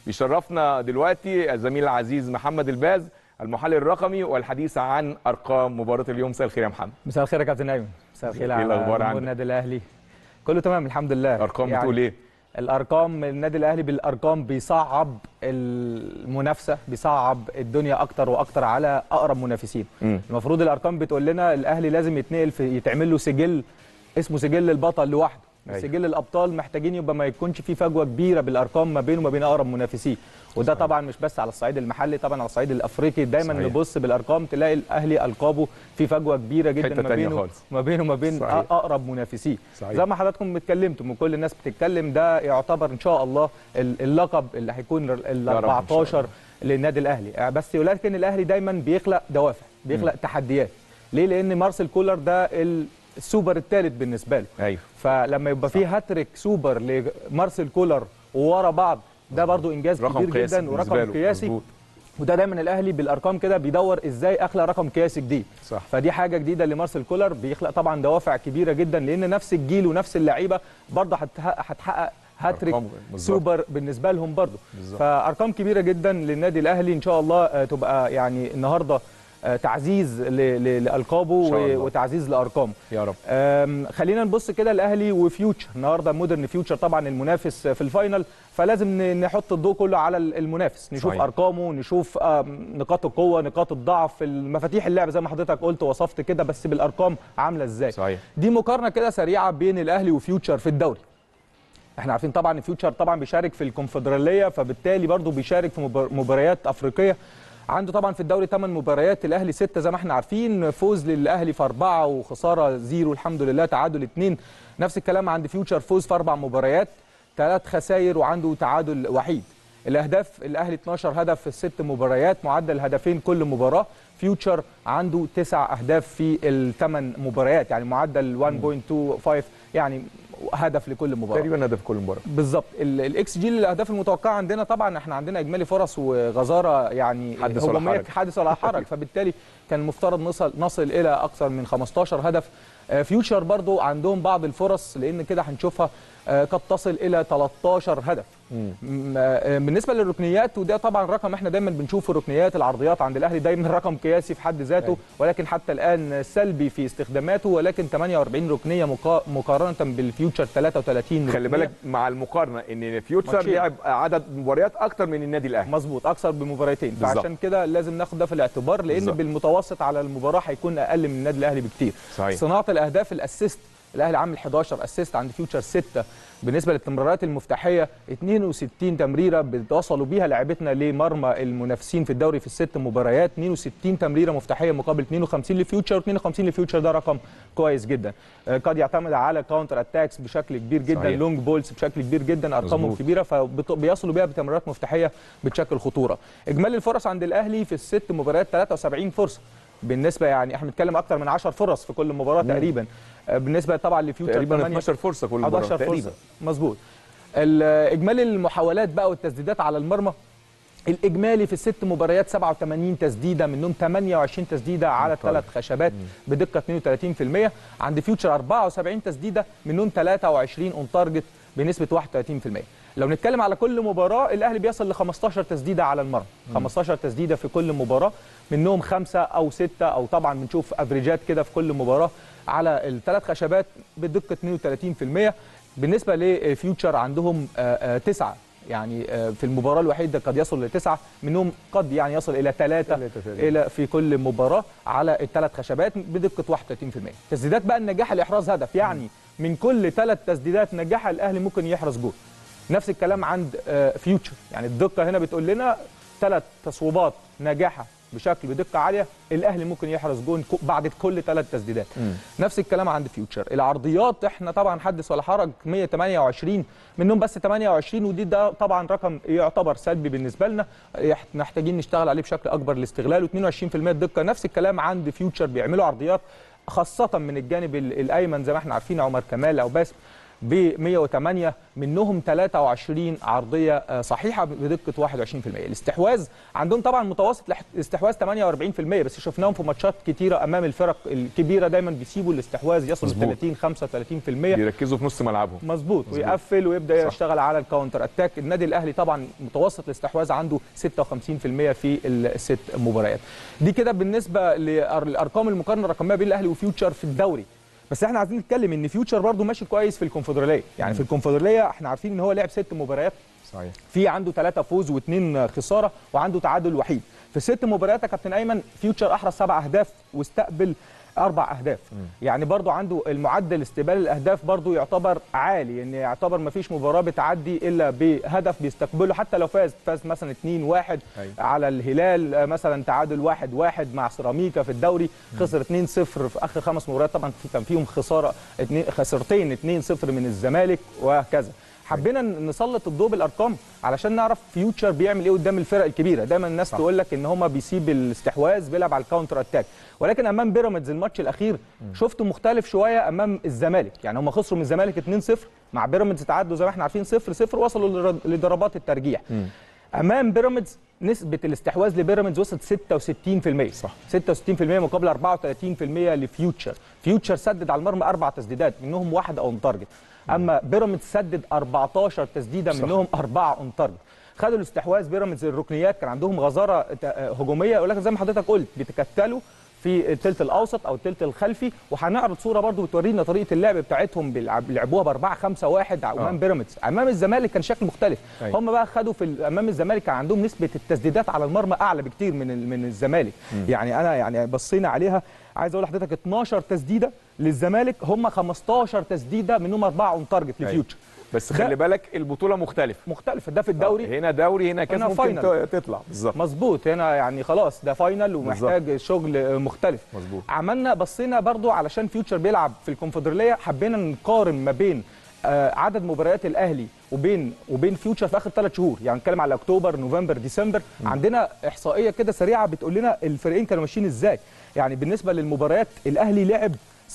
بيشرفنا دلوقتي الزميل العزيز محمد الباز المحلل الرقمي والحديث عن ارقام مباراه اليوم مساء الخير يا محمد مساء الخير يا كابتن ايمن مساء الخير إيه الأخبار على عندك؟ النادي الاهلي كله تمام الحمد لله ارقام بتقول ايه الارقام النادي الاهلي بالارقام بيصعب المنافسه بيصعب الدنيا اكتر واكتر على اقرب منافسين مم. المفروض الارقام بتقول لنا الاهلي لازم يتنقل في يتعمل له سجل اسمه سجل البطل لوحده أيوة. سجل الابطال محتاجين يبقى ما يكونش في فجوه كبيره بالارقام ما بينه وما بين اقرب منافسيه وده طبعا مش بس على الصعيد المحلي طبعا على الصعيد الافريقي دايما صحيح. نبص بالارقام تلاقي الاهلي القابه في فجوه كبيره جدا حتة ما تانية بينه خالص. ما بينه وما بين صحيح. اقرب منافسيه صحيح. زي ما حضراتكم اتكلمتم وكل الناس بتتكلم ده يعتبر ان شاء الله ال- اللقب اللي هيكون ال يا رب إن شاء 14 الله. للنادي الاهلي آه، بس ولكن الاهلي دايما بيخلق دوافع بيخلق تحديات ليه لان مارسيل كولر ده ال- السوبر الثالث بالنسبه له ايوه فلما يبقى في هاتريك سوبر لمارسيل كولر وورا بعض ده برضو انجاز رقم كبير قياسي جدا بالنسبة ورقم له. قياسي مظبوط. وده دايما الاهلي بالارقام كده بيدور ازاي اخلق رقم قياسي جديد صح. فدي حاجه جديده لمارسيل كولر بيخلق طبعا دوافع كبيره جدا لان نفس الجيل ونفس اللعيبه برضه هتحقق هتحقق هاتريك أرقام بالظبط. سوبر بالنسبه لهم برضه بالظبط. فارقام كبيره جدا للنادي الاهلي ان شاء الله آه، تبقى يعني النهارده آه، تعزيز ل- ل- لالقابه إن شاء الله. و- وتعزيز لارقامه يا رب أم، خلينا نبص كده الاهلي وفيوتشر النهارده مودرن فيوتشر طبعا المنافس في الفاينل فلازم ن- نحط الضوء كله على ال- المنافس نشوف صحيح. ارقامه نشوف أم، نقاط القوه نقاط الضعف المفاتيح اللعب زي ما حضرتك قلت وصفت كده بس بالارقام عامله ازاي صحيح دي مقارنه كده سريعه بين الاهلي وفيوتشر في الدوري احنا عارفين طبعا ان فيوتشر طبعا بيشارك في الكونفدراليه فبالتالي برضه بيشارك في مبار- مباريات افريقيه عنده طبعا في الدوري 8 مباريات الاهلي 6 زي ما احنا عارفين فوز للاهلي في اربعه وخساره زيرو الحمد لله تعادل اثنين نفس الكلام عند فيوتشر فوز في اربع مباريات ثلاث خسائر وعنده تعادل وحيد الاهداف الاهلي 12 هدف في الست مباريات معدل هدفين كل مباراه فيوتشر عنده تسع اهداف في الثمان مباريات يعني معدل 1.25 يعني هدف لكل مباراه تقريبا هدف كل مباراه بالظبط ال- الاكس جي للاهداف المتوقعه عندنا طبعا احنا عندنا اجمالي فرص وغزاره يعني حدث ولا هجومية حرج. حادث ولا حرج فبالتالي كان المفترض نصل نصل الى اكثر من 15 هدف آه، فيوتشر برضو عندهم بعض الفرص لان كده هنشوفها آه، قد تصل الى 13 هدف مم. م- آه، بالنسبه للركنيات وده طبعا رقم احنا دايما بنشوف الركنيات العرضيات عند الاهلي دايما رقم قياسي في حد ذاته أيوة. ولكن حتى الان سلبي في استخداماته ولكن 48 ركنيه مقا- مقارنه بالفيوتشر 33 خلي ركنية. بالك مع المقارنه ان فيوتشر ماتشين. لعب عدد مباريات اكتر من النادي الاهلي مظبوط اكثر بمباراتين بالظبط. فعشان كده لازم ناخد ده في الاعتبار لان بالظبط. بالمتوسط على المباراه هيكون اقل من النادي الاهلي بكتير صحيح. صناعه الاهداف الاسيست الاهلي عامل 11 اسيست عند فيوتشر 6 بالنسبه للتمريرات المفتاحيه 62 تمريره بتوصلوا بيها لعبتنا لمرمى المنافسين في الدوري في الست مباريات 62 تمريره مفتاحيه مقابل 52 لفيوتشر و52 لفيوتشر ده رقم كويس جدا آه، قد يعتمد على كاونتر اتاكس بشكل كبير جدا صحيح. لونج بولز بشكل كبير جدا ارقامهم مظبوط. كبيره فبيصلوا بيها بتمريرات مفتاحيه بتشكل خطوره اجمالي الفرص عند الاهلي في الست مباريات 73 فرصه بالنسبه يعني احنا بنتكلم اكتر من 10 فرص في كل مباراه تقريبا آه، بالنسبه طبعا لفيوتشر تقريبا 8 12 فرصه كل مباراه 11 تقريبا فرصه مظبوط ال- اجمالي المحاولات بقى والتسديدات على المرمى الاجمالي في الست مباريات 87 تسديده منهم 28 تسديده على ممتاز. ثلاث خشبات بدقه 32% عند فيوتشر 74 تسديده منهم 23 اون تارجت بنسبه 31% لو نتكلم على كل مباراه الاهلي بيصل ل 15 تسديده على المرمى 15 تسديده في كل مباراه منهم خمسه او سته او طبعا بنشوف افريجات كده في كل مباراه على الثلاث خشبات بدقه 32% بالنسبه لفيوتشر عندهم آه، آه، تسعه يعني آه، في المباراه الوحيده قد يصل لتسعه منهم قد يعني يصل الى ثلاثه ثلاثة تقريباً. الى في كل مباراه على الثلاث خشبات بدقه 31% تسديدات بقى النجاح لاحراز هدف يعني من كل ثلاث تسديدات نجاح الاهلي ممكن يحرز جول نفس الكلام عند آه، فيوتشر يعني الدقه هنا بتقول لنا ثلاث تصويبات ناجحه بشكل بدقه عاليه الاهلي ممكن يحرز جون كو- بعد كل ثلاث تسديدات نفس الكلام عند فيوتشر العرضيات احنا طبعا حدث ولا حرج 128 منهم بس 28 ودي ده طبعا رقم يعتبر سلبي بالنسبه لنا يح- محتاجين نشتغل عليه بشكل اكبر لاستغلاله 22% الدقه نفس الكلام عند فيوتشر بيعملوا عرضيات خاصه من الجانب ال- الايمن زي ما احنا عارفين عمر كمال او باسم ب 108 منهم 23 عرضيه آه، صحيحه بدقه 21% الاستحواذ عندهم طبعا متوسط الاستحواذ 48% بس شفناهم في ماتشات كتيره امام الفرق الكبيره دايما بيسيبوا الاستحواذ يصل مظبوط. ل 30 35% بيركزوا في نص ملعبهم مظبوط مظبوط. ويقفل ويبدا صح. يشتغل على الكاونتر اتاك النادي الاهلي طبعا متوسط الاستحواذ عنده 56% في الست مباريات دي كده بالنسبه للارقام المقارنه الرقميه بين الاهلي وفيوتشر في الدوري بس احنا عايزين نتكلم ان فيوتشر برضو ماشي كويس في الكونفدراليه يعني في الكونفدراليه احنا عارفين ان هو لعب ست مباريات صحيح في عنده ثلاثة فوز واثنين خسارة وعنده تعادل وحيد في ست مباريات يا كابتن أيمن فيوتشر أحرز سبع أهداف واستقبل أربع أهداف يعني برضو عنده المعدل استقبال الأهداف برضو يعتبر عالي يعني يعتبر ما فيش مباراة بتعدي إلا بهدف بيستقبله حتى لو فاز فاز مثلا 2-1 أيوة. على الهلال آه، مثلا تعادل 1-1 مع سيراميكا في الدوري خسر 2-0 في آخر خمس مباريات طبعا في كان فيهم خسارة اتنين- خسارتين 2-0 من الزمالك وهكذا حبينا نسلط الضوء بالارقام علشان نعرف فيوتشر بيعمل ايه قدام الفرق الكبيره دايما الناس صح. تقول لك ان هما بيسيب الاستحواذ بيلعب على الكاونتر اتاك ولكن امام بيراميدز الماتش الاخير شفته مختلف شويه امام الزمالك يعني هما خسروا من الزمالك 2-0 مع بيراميدز تعادلوا زي ما احنا عارفين 0-0 وصلوا لر- لضربات الترجيح امام بيراميدز نسبه الاستحواذ لبيراميدز وصلت 66% صح. 66% مقابل 34% لفيوتشر فيوتشر سدد على المرمى اربع تسديدات منهم واحده اون تارجت اما بيراميدز سدد 14 تسديده صح. منهم اربعه اون تارجت خدوا الاستحواذ بيراميدز الركنيات كان عندهم غزاره ت- هجوميه ولكن زي ما حضرتك قلت بيتكتلوا في الثلث الاوسط او الثلث الخلفي وهنعرض صوره برضو بتورينا طريقه اللعب بتاعتهم بيلعب- بيلعبوها ب 4 5 1 امام آه. بيراميدز امام الزمالك كان شكل مختلف أيوة. هم بقى خدوا في ال- امام الزمالك كان عندهم نسبه التسديدات على المرمى اعلى بكتير من ال- من الزمالك يعني انا يعني بصينا عليها عايز اقول لحضرتك 12 تسديده للزمالك هم 15 تسديده منهم اربعه اون تارجت أيوة. لفيوتشر بس ده- خلي بالك البطوله مختلفه مختلفه ده في الدوري هنا دوري هنا كاس هنا ممكن فاينل. ت- تطلع بالظبط مظبوط هنا يعني خلاص ده فاينل ومحتاج شغل مختلف مظبوط. عملنا بصينا برضو علشان فيوتشر بيلعب في الكونفدراليه حبينا نقارن ما بين آه، عدد مباريات الاهلي وبين وبين فيوتشر في اخر ثلاث شهور يعني نتكلم على اكتوبر نوفمبر ديسمبر عندنا احصائيه كده سريعه بتقول لنا الفريقين كانوا ماشيين ازاي يعني بالنسبه للمباريات الاهلي لعب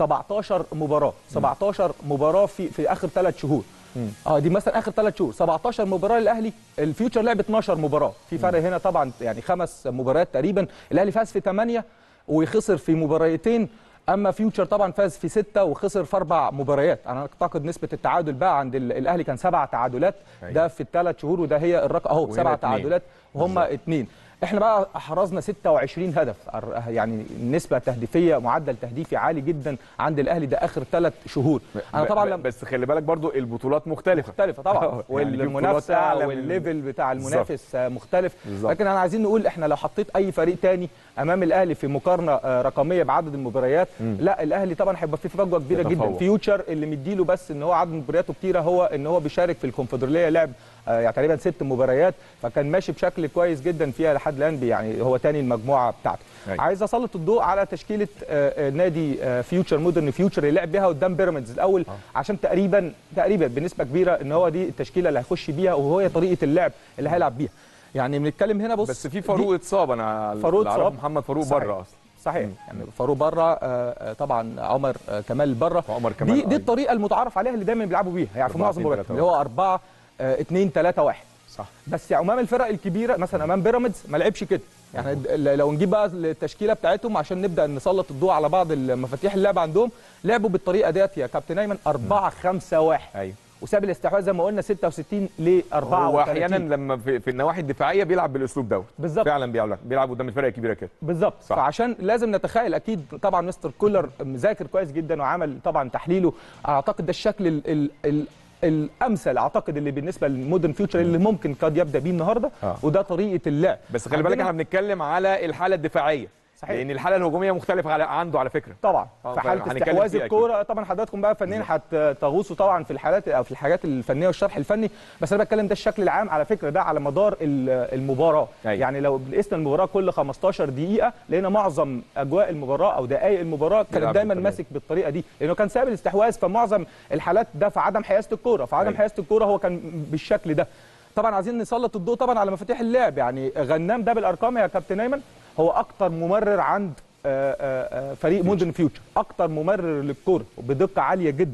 17 مباراه 17 مباراه في في اخر ثلاث شهور اه دي مثلا اخر ثلاث شهور 17 مباراه للاهلي الفيوتشر لعب 12 مباراه في فرق هنا طبعا يعني خمس مباريات تقريبا الاهلي فاز في 8 وخسر في مباريتين اما فيوتشر طبعا فاز في ستة وخسر في اربع مباريات انا اعتقد نسبه التعادل بقى عند ال- الاهلي كان سبع تعادلات أيوة. ده في الثلاث شهور وده هي الرقم اهو وهنا سبع اتنين. تعادلات وهم اثنين احنا بقى احرزنا 26 هدف أر- يعني نسبه تهديفيه معدل تهديفي عالي جدا عند الاهلي ده اخر ثلاث شهور انا ب- طبعا ب- لما بس خلي بالك برضو البطولات مختلفه مختلفه طبعا يعني في بطولات والمنافسه أعلى من- والليفل بتاع بالظبط. المنافس آه، مختلف بالظبط. لكن انا عايزين نقول احنا لو حطيت اي فريق تاني امام الاهلي في مقارنه آه، رقميه بعدد المباريات لا الاهلي طبعا هيبقى في فجوه كبيره جدا يتفوق. فيوتشر اللي مديله بس ان هو عدد مبارياته كتيره هو ان هو بيشارك في الكونفدراليه لعب آه، يعني تقريبا ست مباريات فكان ماشي بشكل كويس جدا فيها لحد الان بي- يعني هو تاني المجموعه بتاعته أيوة. عايز اسلط الضوء على تشكيله آه، آه، نادي آه، فيوتشر مودرن فيوتشر اللي لعب بيها قدام بيراميدز الاول عشان تقريبا تقريبا بنسبه كبيره ان هو دي التشكيله اللي هيخش بيها وهي طريقه اللعب اللي هيلعب بيها يعني بنتكلم هنا بص بس في دي- فاروق اتصاب انا فاروق اللي أعرفه اتصاب. محمد فاروق صحيح. بره اصلا صحيح يعني فاروق بره طبعا عمر آه، كمال بره وعمر كمال دي دي أيضا. الطريقه المتعارف عليها اللي دايما بيلعبوا بيها يعني في أربعة، معظم اتنين، المباريات تلاتة، اللي هو 4 2 3 1 صح بس امام الفرق الكبيره مثلا امام بيراميدز ما لعبش كده يعني ال- لو نجيب بقى التشكيله بتاعتهم عشان نبدا نسلط الضوء على بعض المفاتيح اللعب عندهم لعبوا بالطريقه ديت يا كابتن ايمن 4 5 1 ايوه وساب الاستحواذ زي ما قلنا 66 ل 4 هو احيانا لما في, في النواحي الدفاعيه بيلعب بالاسلوب دوت بالظبط. فعلا بيلعب بيلعب قدام الفرق الكبيره كده بالظبط صح. فعشان لازم نتخيل اكيد طبعا مستر كولر مذاكر كويس جدا وعمل طبعا تحليله اعتقد ده الشكل ال ال ال الامثل اعتقد اللي بالنسبه للمودرن فيوتشر اللي ممكن قد يبدا بيه النهارده آه. وده طريقه اللعب بس خلي بالك عندنا- احنا بنتكلم على الحاله الدفاعيه صحيح. لان الحاله الهجوميه مختلفه على عنده على فكره طبعا آه، في حاله فهنتكلم استحواذ فيها الكوره طبعا حضراتكم بقى فنيين هتغوصوا طبعا في الحالات او في الحاجات الفنيه والشرح الفني بس انا بتكلم ده الشكل العام على فكره ده على مدار ال- المباراه أيوة. يعني لو قسنا المباراه كل 15 دقيقه لقينا معظم اجواء المباراه او دقائق المباراه كانت بيلعب دايما بالطريقة ماسك بالطريقه دي لانه كان ساب الاستحواذ فمعظم الحالات ده في عدم حيازه الكوره فعدم أيوة. حيازه الكوره هو كان بالشكل ده طبعا عايزين نسلط الضوء طبعا على مفاتيح اللعب يعني غنام ده بالارقام يا كابتن ايمن هو اكتر ممرر عند آه، آه، آه، فريق مودرن فيوتشر اكتر ممرر للكوره بدقه عاليه جدا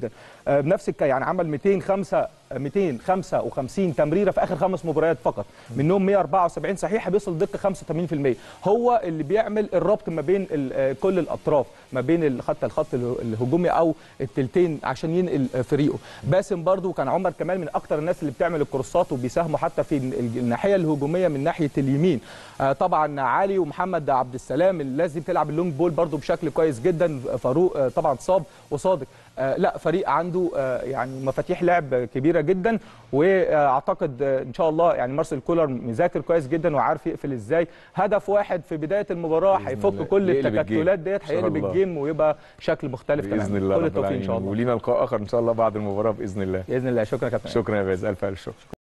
آه، بنفس الك يعني عمل 205 255 تمريره في اخر خمس مباريات فقط منهم 174 صحيحه بيوصل دقه 85% هو اللي بيعمل الربط ما بين ال- آه، كل الاطراف ما بين الخط الخط اله- الهجومي او التلتين عشان ينقل آه، فريقه باسم برضو كان عمر كمال من اكتر الناس اللي بتعمل الكروسات وبيساهموا حتى في ال- الناحيه الهجوميه من ناحيه اليمين آه، طبعا علي ومحمد عبد السلام اللي لازم تلعب اللونج بول برضو بشكل كويس جدا فاروق آه، طبعا صاب وصادق آه، لا فريق عنده آه، يعني مفاتيح لعب كبيره جدا واعتقد آه، ان شاء الله يعني مارسيل كولر مذاكر كويس جدا وعارف يقفل ازاي هدف واحد في بدايه المباراه بإذن هيفك الله. كل يقلب الجيم. التكتلات ديت إن شاء هيقلب الله. الجيم ويبقى شكل مختلف باذن تماما الله كل رب التوفيق ان شاء العالمين الله ولينا لقاء اخر ان شاء الله بعد المباراه باذن الله باذن الله شكرا يا كابتن شكرا يا غاز الف الف شكر